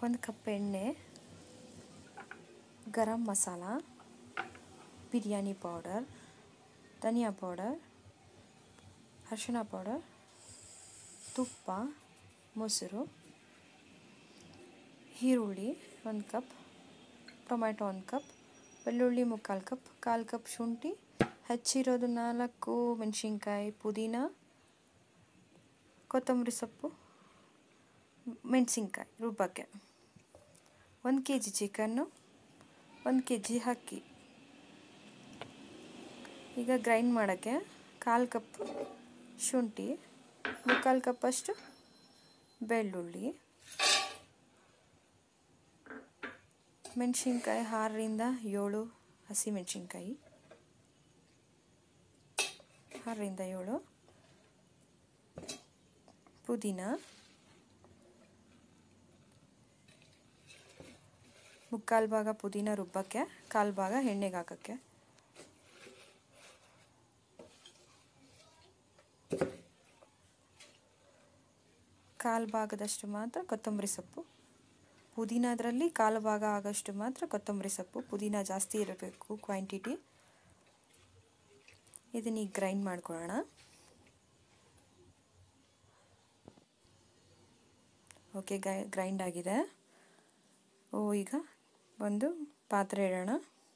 ಒಂದು ಕಪ್ ಎಣ್ಣೆ ಗರಂ ಮಸಾಲ ಬಿರಿಯಾನಿ ಪೌಡರ್ ಧನಿಯಾ ಪೌಡರ್ ಅರಿಶಿಣ ಪೌಡರ್ ತುಪ್ಪ ಮೊಸರು ಈರುಳ್ಳಿ ಒಂದು ಕಪ್ ಟೊಮ್ಯಾಟೊ ಒಂದು ಕಪ್ ಬೆಳ್ಳುಳ್ಳಿ ಮುಕ್ಕಾಲು ಕಪ್ ಕಾಲು ಕಪ್ ಶುಂಠಿ ಹೆಚ್ಚಿರೋದು ನಾಲ್ಕು ಮೆಣಸಿನ್ಕಾಯಿ ಪುದೀನ ಕೊತ್ತಂಬರಿ ಸೊಪ್ಪು ಮೆಣಸಿನ್ಕಾಯಿ ರುಬ್ಬಕ್ಕೆ ಒಂದು ಕೆ ಜಿ ಚಿಕನ್ನು ಒಂದು ಕೆ ಜಿ ಅಕ್ಕಿ ಈಗ ಗ್ರೈಂಡ್ ಮಾಡೋಕ್ಕೆ ಕಾಲು ಕಪ್ ಶುಂಠಿ ಮುಕ್ಕಾಲು ಕಪ್ಪಷ್ಟು ಬೆಳ್ಳುಳ್ಳಿ ಮೆಣಸಿನ್ಕಾಯಿ ಆರರಿಂದ ಏಳು ಹಸಿಮೆಣಸಿನ್ಕಾಯಿ ಆರರಿಂದ ಏಳು ಪುದೀನ ಮುಕ್ಕಾಲು ಭಾಗ ಪುದೀನ ರುಬ್ಬಕ್ಕೆ ಕಾಲು ಭಾಗ ಎಣ್ಣೆಗೆ ಹಾಕೋಕ್ಕೆ ಕಾಲು ಭಾಗದಷ್ಟು ಮಾತ್ರ ಕೊತ್ತಂಬರಿ ಸೊಪ್ಪು ಪುದೀನದ್ರಲ್ಲಿ ಕಾಲು ಭಾಗ ಆಗೋಷ್ಟು ಮಾತ್ರ ಕೊತ್ತಂಬರಿ ಸೊಪ್ಪು ಪುದೀನ ಜಾಸ್ತಿ ಇರಬೇಕು ಕ್ವಾಂಟಿಟಿ ಇದನ್ನ ಈಗ ಗ್ರೈಂಡ್ ಮಾಡ್ಕೊಳ್ಳೋಣ ಓಕೆ ಗೈ ಗ್ರೈಂಡ್ ಆಗಿದೆ ಓ ಈಗ ಒಂದು ಪಾತ್ರೆ ಇಡೋಣ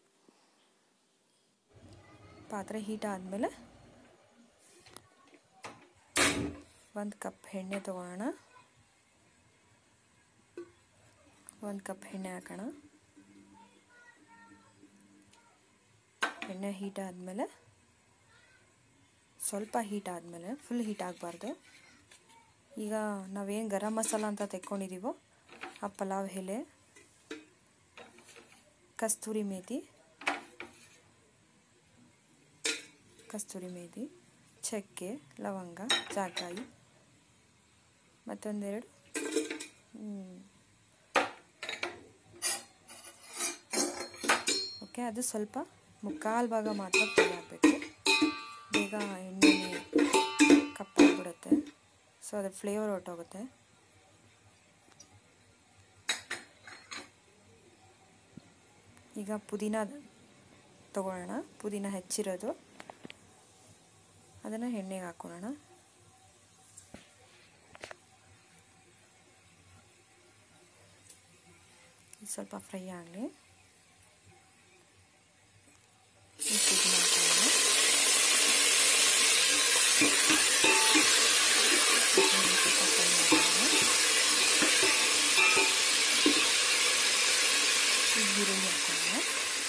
ಪಾತ್ರೆ ಹೀಟ್ ಆದಮೇಲೆ ಒಂದು ಕಪ್ ಎಣ್ಣೆ ತೊಗೊಳ್ಳೋಣ ಒಂದು ಕಪ್ ಎಣ್ಣೆ ಹಾಕೋಣ ಎಣ್ಣೆ ಹೀಟ್ ಆದಮೇಲೆ ಸ್ವಲ್ಪ ಹೀಟ್ ಆದಮೇಲೆ ಫುಲ್ ಹೀಟ್ ಆಗಬಾರ್ದು ಈಗ ನಾವೇನು ಗರಂ ಮಸಾಲ ಅಂತ ತೆಕ್ಕೊಂಡಿದ್ದೀವೋ ಆ ಪಲಾವ್ ಎಲೆ ಕಸ್ತೂರಿ ಮೇಥಿ ಕಸ್ತೂರಿ ಮೇಥಿ ಚಕ್ಕೆ ಲವಂಗ ಜಾಕಾಯಿ ಮತ್ತೊಂದೆರಡು ಓಕೆ ಅದು ಸ್ವಲ್ಪ ಮುಕ್ಕಾಲು ಭಾಗ ಮಾತ್ರ ಫ್ರೈ ಆಗಬೇಕು ಬೇಗ ಎಣ್ಣೆ ಕಪ್ಪಾಗ್ಬಿಡುತ್ತೆ ಸೊ ಅದ್ರ ಫ್ಲೇವರ್ ಹೊರಟೋಗುತ್ತೆ ಈಗ ಪುದೀನ ತಗೊಳ್ಳೋಣ ಪುದೀನ ಹೆಚ್ಚಿರೋದು ಅದನ್ನು ಎಣ್ಣೆಗೆ ಹಾಕೊಳ್ಳೋಣ ಸ್ವಲ್ಪ ಫ್ರೈ ಆಗಲಿ ಪುದೀನ ಹಾಕೊಳ್ಳೋಣ ಈರುಳ್ಳಿ ಹಾಕೊಳ್ಳೋಣ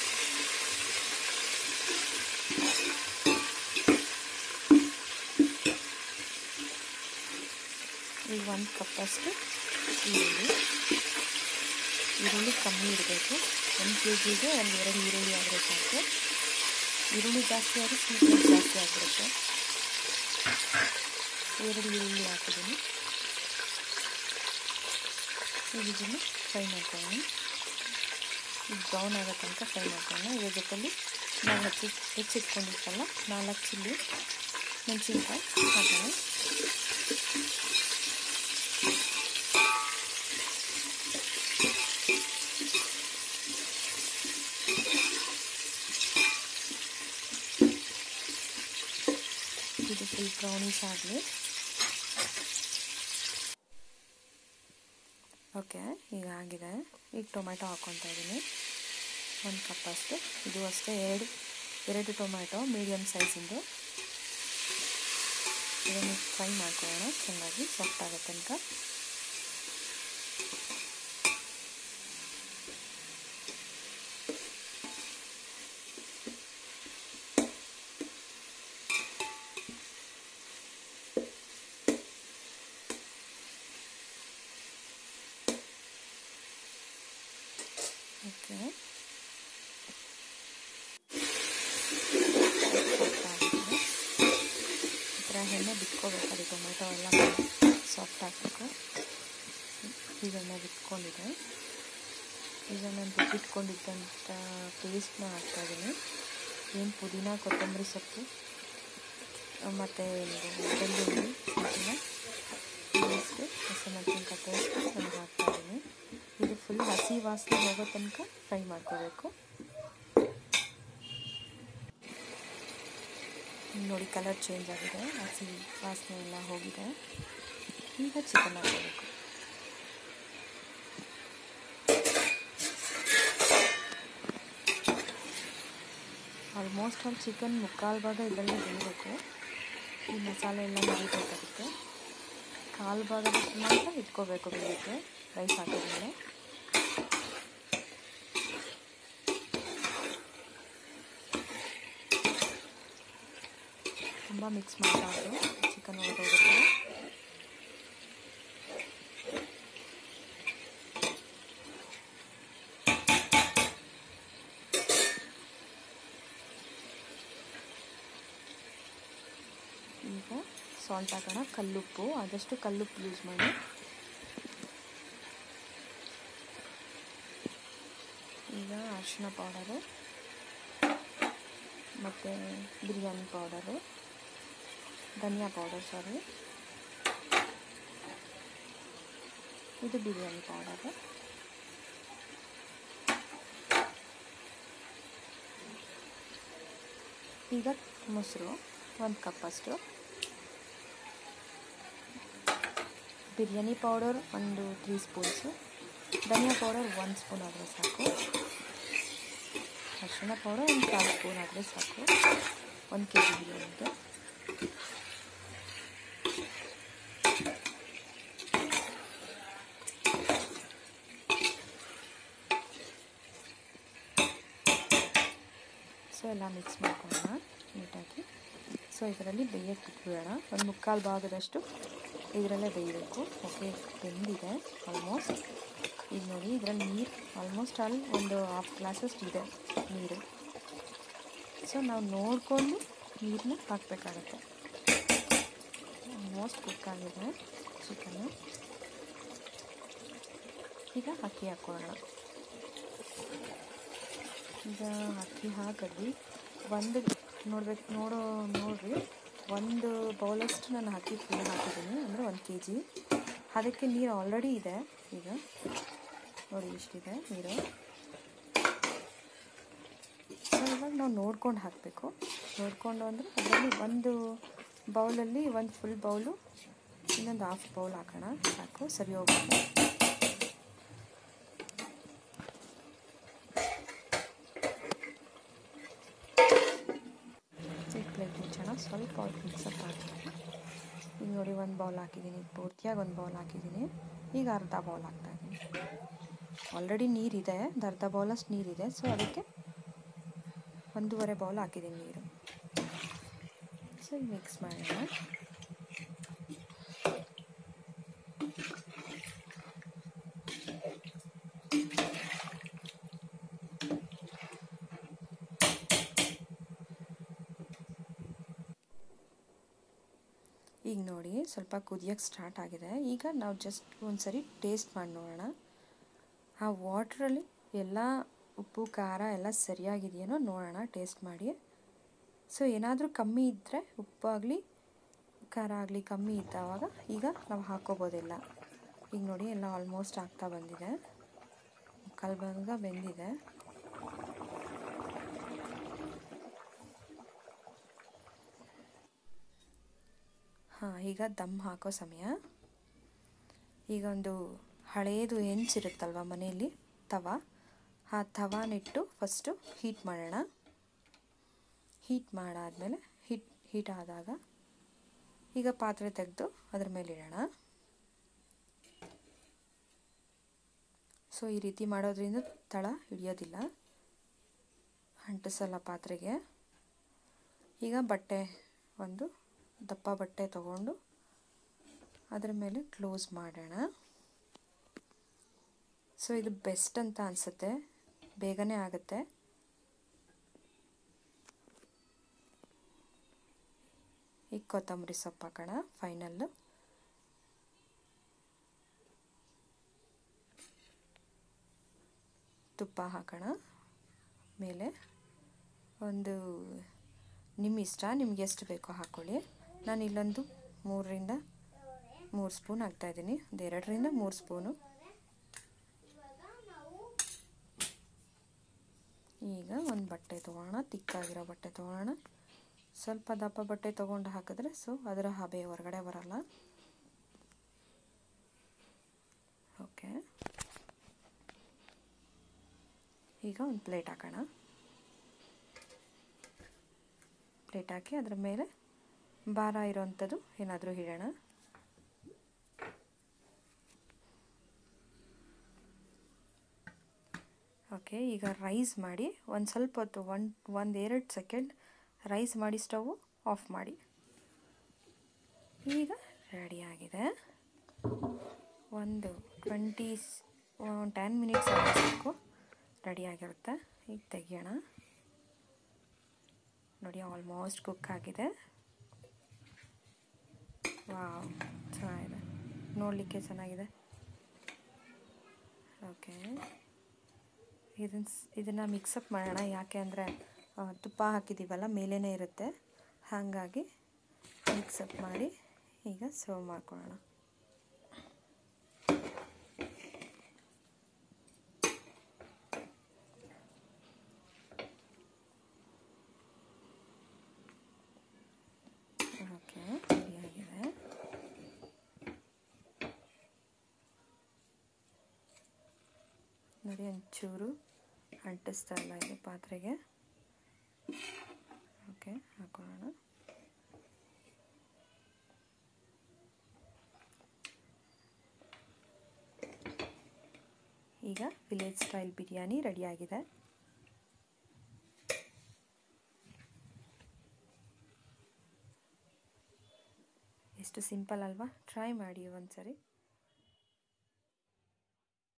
ಈಗ ಒಂದು ಕಪ್ಪಷ್ಟು ಈರುಳ್ಳಿ ಈರುಳ್ಳಿ ಕಮ್ಮಿ ಇರಬೇಕು ಒಂದು ಕೆ ಜಿಗೆ ಒಂದು ಎರಡು ಈರುಳ್ಳಿ ಆದರೆ ಸಾಕು ಈರುಳ್ಳಿ ಜಾಸ್ತಿ ಆದರೆ ಸ್ವೀಟ್ನೆಸ್ ಜಾಸ್ತಿ ಆಗಿಬಿಡುತ್ತೆ ಎರಡು ಈರುಳ್ಳಿ ಹಾಕಿದ್ದೀನಿ ಈಗ ಇದನ್ನು ಫ್ರೈ ಮಾಡ್ಕೊಳ್ಳೋಣ ಈಗ ಬ್ರೌನ್ ಆಗೋ ತನಕ ಫ್ರೈ ಮಾಡ್ಕೊಳ್ಳೋಣ ಇದ್ರ ಜೊತೆಲಿ ನಾವು ಹೆಚ್ಚಿ ಹೆಚ್ಚಿಟ್ಕೊಂಡಿರ್ತಲ್ಲ ನಾಲ್ಕು ಚಿಲ್ಲಿ ಮೆಣಸಿನ್ಕಾಯಿ ಹಾಕೋಣ ಇದು ಫುಲ್ ಬ್ರೌನಿಶ್ ಆಗಲಿ ಓಕೆ ಈಗ ಆಗಿದೆ ಈಗ ಟೊಮೆಟೊ ಹಾಕ್ಕೊತಾ ಇದ್ದೀನಿ ಒಂದು ಕಪ್ಪಷ್ಟು ಇದು ಅಷ್ಟೇ ಎರಡು ಎರಡು ಟೊಮೆಟೊ ಮೀಡಿಯಮ್ ಸೈಜಿಂದು ಇದನ್ನು ಫ್ರೈ ಮಾಡ್ಕೊಳ್ಳೋಣ ಚೆನ್ನಾಗಿ ಸಾಫ್ಟ್ ಆಗೋ ತನಕ ಓಕೆ ಈ ಥರ ಎಣ್ಣೆ ಬಿಟ್ಕೋಬೇಕು ಅದು ಟೊಮೆಟೊ ಎಲ್ಲ ಸಾಫ್ಟ್ ಆಗಬೇಕು ಈಗ ಎಣ್ಣೆ ಬಿಟ್ಕೊಂಡಿದೆ ಈಗ ನಾನು ರುಬ್ಬಿಟ್ಕೊಂಡಿದ್ದಂಥ ಪೇಸ್ಟ್ನ ಹಾಕ್ತಾಯಿದ್ದೀನಿ ಏನು ಪುದೀನ ಕೊತ್ತಂಬರಿ ಸೊಪ್ಪು ಮತ್ತು ಬೆಳ್ಳುಳ್ಳಿ ಶುಂಠಿನ ಪೇಸ್ಟ್ ಹಸಿಮೆಣಸಿನ್ಕಾಯಿ ಪೇಸ್ಟ್ ನಾನು ಹಾಕ್ತಾಯಿದ್ದೀನಿ ಇದು ಫುಲ್ ಹಸಿ ವಾಸನೆ ಹೋಗೋ ತನಕ ಫ್ರೈ ಮಾಡ್ಕೋಬೇಕು ನೋಡಿ ಕಲರ್ ಚೇಂಜ್ ಆಗಿದೆ ಹಸಿ ವಾಸನೆ ಎಲ್ಲ ಹೋಗಿದೆ ಈಗ ಚಿಕನ್ ಹಾಕೋಬೇಕು ಆಲ್ಮೋಸ್ಟ್ ಅಲ್ಲಿ ಚಿಕನ್ ಮುಕ್ಕಾಲು ಭಾಗ ಇದರಲ್ಲೇ ಬೇಯಬೇಕು ಈ ಮಸಾಲೆ ಎಲ್ಲ ನಡಿಬೇಕಾಗುತ್ತೆ ಕಾಲು ಭಾಗದಷ್ಟು ಮಾತ್ರ ಇಟ್ಕೋಬೇಕು ಬೇಯಕ್ಕೆ ರೈಸ್ ಹಾಕಿದ್ಮೇಲೆ ತುಂಬ ಮಿಕ್ಸ್ ಮಾಡಬಾರ್ದು ಚಿಕನ್ ಹೊರಟೋಗುತ್ತೆ ಈಗ ಸಾಲ್ಟ್ ಹಾಕೋಣ ಕಲ್ಲುಪ್ಪು ಆದಷ್ಟು ಕಲ್ಲುಪ್ಪು ಯೂಸ್ ಮಾಡಿ ಈಗ ಅರಿಶಿನ ಪೌಡರು ಮತ್ತು ಬಿರಿಯಾನಿ ಪೌಡರು ಧನಿಯಾ ಪೌಡರ್ ಸಾರಿ ಇದು ಬಿರಿಯಾನಿ ಪೌಡರು ಈಗ ಮೊಸರು ಒಂದು ಕಪ್ಪಷ್ಟು ಬಿರಿಯಾನಿ ಪೌಡರ್ ಒಂದು ತ್ರೀ ಸ್ಪೂನ್ಸು ಧನಿಯಾ ಪೌಡರ್ ಒಂದು ಸ್ಪೂನ್ ಆದರೆ ಸಾಕು ಅರಿಶಿಣ ಪೌಡರ್ ಒಂದು ಕಾಲು ಸ್ಪೂನ್ ಆದರೆ ಸಾಕು ಒಂದು ಕೆ ಜಿ ಬಿರಿಯಾನಿಗೆ ಸೊ ಎಲ್ಲ ಮಿಕ್ಸ್ ಮಾಡ್ಕೊಳ್ಳೋಣ ನೀಟಾಗಿ ಸೊ ಇದರಲ್ಲಿ ಬೇಯಕ್ಕೆ ಬಿಟ್ಬಿಡೋಣ ಒಂದು ಮುಕ್ಕಾಲು ಭಾಗದಷ್ಟು ಇದರಲ್ಲೇ ಬೇಯಬೇಕು ಓಕೆ ಬೆಂದಿದೆ ಆಲ್ಮೋಸ್ಟ್ ಈಗ ನೋಡಿ ಇದರಲ್ಲಿ ನೀರು ಆಲ್ಮೋಸ್ಟ್ ಅಲ್ಲಿ ಒಂದು ಹಾಫ್ ಗ್ಲಾಸಷ್ಟು ಇದೆ ನೀರು ಸೊ ನಾವು ನೋಡಿಕೊಂಡು ನೀರನ್ನ ಹಾಕಬೇಕಾಗತ್ತೆ ಆಲ್ಮೋಸ್ಟ್ ಕುಕ್ ಆಗಿದೆ ಚಿಕನ್ನು ಈಗ ಅಕ್ಕಿ ಹಾಕೋಣ ಈಗ ಅಕ್ಕಿ ಹಾಕಿದ್ವಿ ಒಂದು ನೋಡ್ಬೇಕು ನೋಡೋ ನೋಡ್ರಿ ಒಂದು ಬೌಲಷ್ಟು ನಾನು ಅಕ್ಕಿ ಫುಲ್ ಹಾಕಿದ್ದೀನಿ ಅಂದರೆ ಒಂದು ಕೆ ಜಿ ಅದಕ್ಕೆ ನೀರು ಆಲ್ರೆಡಿ ಇದೆ ಈಗ ನೋಡಿ ಇಷ್ಟಿದೆ ನೀರು ಸೊ ಇವಾಗ ನಾವು ನೋಡ್ಕೊಂಡು ಹಾಕಬೇಕು ನೋಡಿಕೊಂಡು ಅಂದರೆ ಅದರಲ್ಲಿ ಒಂದು ಬೌಲಲ್ಲಿ ಒಂದು ಫುಲ್ ಬೌಲು ಇನ್ನೊಂದು ಹಾಫ್ ಬೌಲ್ ಹಾಕೋಣ ಸಾಕು ಸರಿ ಹೋಗುತ್ತೆ ಪ್ಲೇಟ್ ಮುಚ್ಚೋಣ ಸ್ವಲ್ಪ ಹೊತ್ತು ಮಿಕ್ಸಪ್ ಹಾಕಿ ಈಗ ನೋಡಿ ಒಂದು ಬೌಲ್ ಹಾಕಿದ್ದೀನಿ ಪೂರ್ತಿಯಾಗಿ ಒಂದು ಬೌಲ್ ಹಾಕಿದ್ದೀನಿ ಈಗ ಅರ್ಧ ಬೌಲ್ ಹಾಕ್ತಾ ಇದ್ದೀನಿ ಆಲ್ರೆಡಿ ನೀರಿದೆ ಒಂದು ಅರ್ಧ ಬೌಲಷ್ಟು ನೀರಿದೆ ಸೊ ಅದಕ್ಕೆ ಒಂದೂವರೆ ಬೌಲ್ ಹಾಕಿದ್ದೀನಿ ನೀರು ಸೊ ಈಗ ಮಿಕ್ಸ್ ಮಾಡೋಣ ಈಗ ನೋಡಿ ಸ್ವಲ್ಪ ಕುದಿಯೋಕ್ಕೆ ಸ್ಟಾರ್ಟ್ ಆಗಿದೆ ಈಗ ನಾವು ಜಸ್ಟ್ ಒಂದು ಸರಿ ಟೇಸ್ಟ್ ಮಾಡಿ ನೋಡೋಣ ಆ ವಾಟ್ರಲ್ಲಿ ಎಲ್ಲ ಉಪ್ಪು ಖಾರ ಎಲ್ಲ ಸರಿಯಾಗಿದೆಯೇನೋ ನೋಡೋಣ ಟೇಸ್ಟ್ ಮಾಡಿ ಸೊ ಏನಾದರೂ ಕಮ್ಮಿ ಇದ್ದರೆ ಉಪ್ಪಾಗಲಿ ಖಾರ ಆಗಲಿ ಕಮ್ಮಿ ಇದ್ದಾವಾಗ ಈಗ ನಾವು ಹಾಕೋಬೋದಿಲ್ಲ ಈಗ ನೋಡಿ ಎಲ್ಲ ಆಲ್ಮೋಸ್ಟ್ ಆಗ್ತಾ ಬಂದಿದೆ ಮುಕ್ಕಾಲು ಭಾಗ ಬೆಂದಿದೆ ಹಾಂ ಈಗ ದಮ್ ಹಾಕೋ ಸಮಯ ಈಗ ಒಂದು ಹಳೆಯದು ಹೆಂಚಿರುತ್ತಲ್ವ ಮನೆಯಲ್ಲಿ ತವ ಆ ತವಾನಿಟ್ಟು ಫಸ್ಟು ಹೀಟ್ ಮಾಡೋಣ ಹೀಟ್ ಮಾಡಾದಮೇಲೆ ಹೀಟ್ ಹೀಟ್ ಆದಾಗ ಈಗ ಪಾತ್ರೆ ತೆಗೆದು ಅದ್ರ ಮೇಲೆ ಇಡೋಣ ಸೊ ಈ ರೀತಿ ಮಾಡೋದ್ರಿಂದ ತಳ ಹಿಡಿಯೋದಿಲ್ಲ ಅಂಟಿಸಲ್ಲ ಪಾತ್ರೆಗೆ ಈಗ ಬಟ್ಟೆ ಒಂದು ದಪ್ಪ ಬಟ್ಟೆ ತಗೊಂಡು ಅದರ ಮೇಲೆ ಕ್ಲೋಸ್ ಮಾಡೋಣ ಸೊ ಇದು ಬೆಸ್ಟ್ ಅಂತ ಅನಿಸುತ್ತೆ ಬೇಗನೆ ಆಗುತ್ತೆ ಈಗ ಕೊತ್ತಂಬರಿ ಸೊಪ್ಪು ಹಾಕೋಣ ಫೈನಲ್ಲು ತುಪ್ಪ ಹಾಕೋಣ ಮೇಲೆ ಒಂದು ನಿಮ್ಮ ಇಷ್ಟ ನಿಮ್ಗೆ ಎಷ್ಟು ಬೇಕೋ ಹಾಕ್ಕೊಳ್ಳಿ ನಾನು ಇಲ್ಲೊಂದು ಮೂರರಿಂದ ಮೂರು ಸ್ಪೂನ್ ಹಾಕ್ತಾಯಿದ್ದೀನಿ ಒಂದು ಎರಡರಿಂದ ಮೂರು ಸ್ಪೂನು ಈಗ ಒಂದು ಬಟ್ಟೆ ತೊಗೊಳ್ಳೋಣ ತಿಕ್ಕಾಗಿರೋ ಬಟ್ಟೆ ತೊಗೊಳ್ಳೋಣ ಸ್ವಲ್ಪ ದಪ್ಪ ಬಟ್ಟೆ ತೊಗೊಂಡು ಹಾಕಿದ್ರೆ ಸೊ ಅದರ ಹಬೆ ಹೊರಗಡೆ ಬರಲ್ಲ ಓಕೆ ಈಗ ಒಂದು ಪ್ಲೇಟ್ ಹಾಕೋಣ ಪ್ಲೇಟ್ ಹಾಕಿ ಅದ್ರ ಮೇಲೆ ಭಾರ ಇರೋವಂಥದ್ದು ಏನಾದರೂ ಇಡೋಣ ಓಕೆ ಈಗ ರೈಸ್ ಮಾಡಿ ಒಂದು ಸ್ವಲ್ಪ ಹೊತ್ತು ಒಂದು ಒಂದು ಎರಡು ಸೆಕೆಂಡ್ ರೈಸ್ ಮಾಡಿ ಸ್ಟವ್ ಆಫ್ ಮಾಡಿ ಈಗ ರೆಡಿಯಾಗಿದೆ ಒಂದು ಟ್ವೆಂಟಿ ಟೆನ್ ಮಿನಿಟ್ಸ್ ಸಾಕು ರೆಡಿಯಾಗಿರುತ್ತೆ ಈಗ ತೆಗಿಯೋಣ ನೋಡಿ ಆಲ್ಮೋಸ್ಟ್ ಕುಕ್ ಆಗಿದೆ ವಾವ್ ಚೆನ್ನಾಗಿದೆ ನೋಡಲಿಕ್ಕೆ ಚೆನ್ನಾಗಿದೆ ಓಕೆ ಇದನ್ನು ಇದನ್ನು ಮಿಕ್ಸಪ್ ಮಾಡೋಣ ಯಾಕೆ ಅಂದರೆ ತುಪ್ಪ ಹಾಕಿದ್ದೀವಲ್ಲ ಮೇಲೇ ಇರುತ್ತೆ ಹಾಗಾಗಿ ಮಿಕ್ಸಪ್ ಮಾಡಿ ಈಗ ಸರ್ವ್ ಮಾಡ್ಕೊಳ್ಳೋಣ ಓಕೆ ರೆಡಿಯಾಗಿದೆ ನೋಡಿ ಒಂಚೂರು ಅಂಟಿಸ್ತಾ ಇಲ್ಲ ಇದು ಪಾತ್ರೆಗೆ ಓಕೆ ಹಾಕೊಳ್ಳೋಣ ಈಗ ವಿಲೇಜ್ ಸ್ಟೈಲ್ ಬಿರಿಯಾನಿ ರೆಡಿಯಾಗಿದೆ ಎಷ್ಟು ಸಿಂಪಲ್ ಅಲ್ವಾ ಟ್ರೈ ಮಾಡಿ ಒಂದ್ಸರಿ